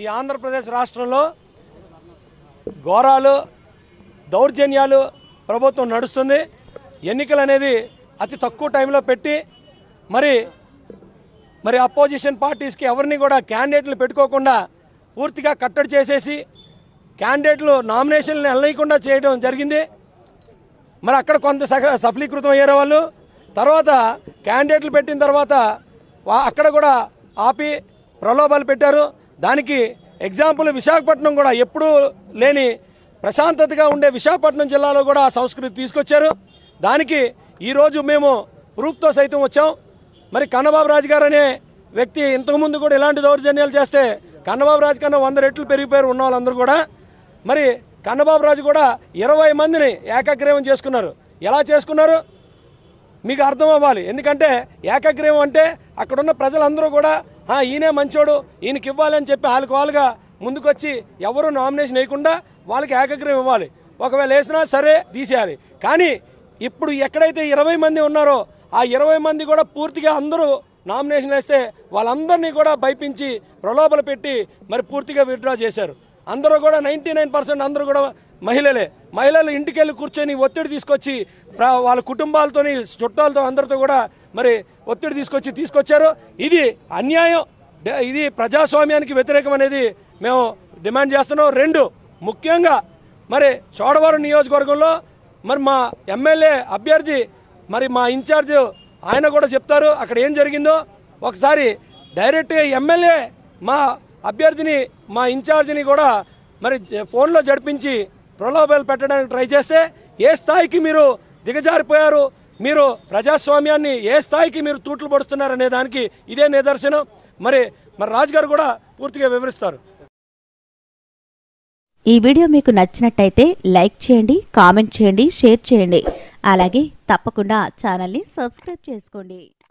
ఈ ఆంధ్రప్రదేశ్ రాష్ట్రంలో ఘోరాలు దౌర్జన్యాలు ప్రభుత్వం నడుస్తుంది ఎన్నికలు అనేది అతి తక్కువ టైంలో పెట్టి మరి మరి అపోజిషన్ పార్టీస్కి ఎవరిని కూడా క్యాండిడేట్లు పెట్టుకోకుండా పూర్తిగా కట్టడి చేసేసి క్యాండిడేట్లు నామినేషన్లు వెళ్ళకుండా చేయడం జరిగింది మరి అక్కడ కొంత సగ సఫలీకృతం అయ్యారు వాళ్ళు తర్వాత క్యాండిడేట్లు పెట్టిన తర్వాత వా- అక్కడ కూడా ఆపి ప్రలోభాలు పెట్టారు దానికి ఎగ్జాంపుల్ విశాఖపట్నం కూడా ఎప్పుడూ లేని ప్రశాంతతగా ఉండే విశాఖపట్నం జిల్లాలో కూడా ఆ సంస్కృతి తీసుకొచ్చారు దానికి ఈరోజు మేము ప్రూఫ్తో సైతం వచ్చాం మరి కన్నబాబు రాజు గారు అనే వ్యక్తి ఇంతకుముందు కూడా ఇలాంటి దౌర్జన్యాలు చేస్తే కన్నబాబు రాజు కన్నా వంద రెట్లు పెరిగిపోయారు ఉన్న వాళ్ళందరూ కూడా మరి కన్నబాబు రాజు కూడా ఇరవై మందిని ఏకగ్రీవం చేసుకున్నారు ఎలా చేసుకున్నారు మీకు అర్థం అవ్వాలి ఎందుకంటే ఏకగ్రీవం అంటే అక్కడున్న ప్రజలందరూ కూడా "ఆ, ఈయనే మంచోడు ఈయనకి ఇవ్వాలి అని చెప్పి వాళ్ళకి వాళ్ళుగా ముందుకొచ్చి ఎవరు నామినేషన్ వేయకుండా వాళ్ళకి ఏకగ్రీవం ఇవ్వాలి ఒకవేళ వేసినా సరే తీసేయాలి కానీ ఇప్పుడు ఎక్కడైతే ఇరవై మంది ఉన్నారో ఆ ఇరవై మంది కూడా పూర్తిగా అందరూ నామినేషన్ వేస్తే వాళ్ళందరినీ కూడా భయపించి ప్రలోభలు పెట్టి మరి పూర్తిగా విత్డ్రా చేశారు అందరూ కూడా నైంటీ నైన్ పర్సెంట్ అందరూ కూడా మహిళలే మహిళలు ఇంటికి వెళ్ళి కూర్చొని ఒత్తిడి తీసుకొచ్చి ప్ర- వాళ్ళ కుటుంబాలతోని చుట్టాలతో అందరితో కూడా మరి ఒత్తిడి తీసుకొచ్చి తీసుకొచ్చారు ఇది అన్యాయం డ- ఇది ప్రజాస్వామ్యానికి వ్యతిరేకం అనేది మేము డిమాండ్ చేస్తున్నాం రెండు ముఖ్యంగా మరి చోడవరం నియోజకవర్గంలో మరి మా ఎమ్మెల్యే అభ్యర్థి మరి మా ఇన్ఛార్జ్ ఆయన కూడా చెప్తారు అక్కడ ఏం జరిగిందో ఒకసారి డైరెక్ట్గా ఎమ్మెల్యే మా అభ్యర్థిని మా ఇన్ఛార్జిని కూడా మరి జ- ఫోన్లో జడిపించి ప్రలోభాలు పెట్టడానికి ట్రై చేస్తే ఏ స్థాయికి మీరు దిగజారిపోయారు మీరు ప్రజాస్వామ్యాన్ని ఏ స్థాయికి మీరు తూట్లు పడుతున్నారు అనే దానికి ఇదే నిదర్శనం మరి మరి రాజుగారు కూడా పూర్తిగా వివరిస్తారు ఈ వీడియో మీకు నచ్చినట్టయితే లైక్ చేయండి కామెంట్ చేయండి షేర్ చేయండి అలాగే తప్పకుండా ఛానల్ని సబ్స్క్రైబ్ చేసుకోండి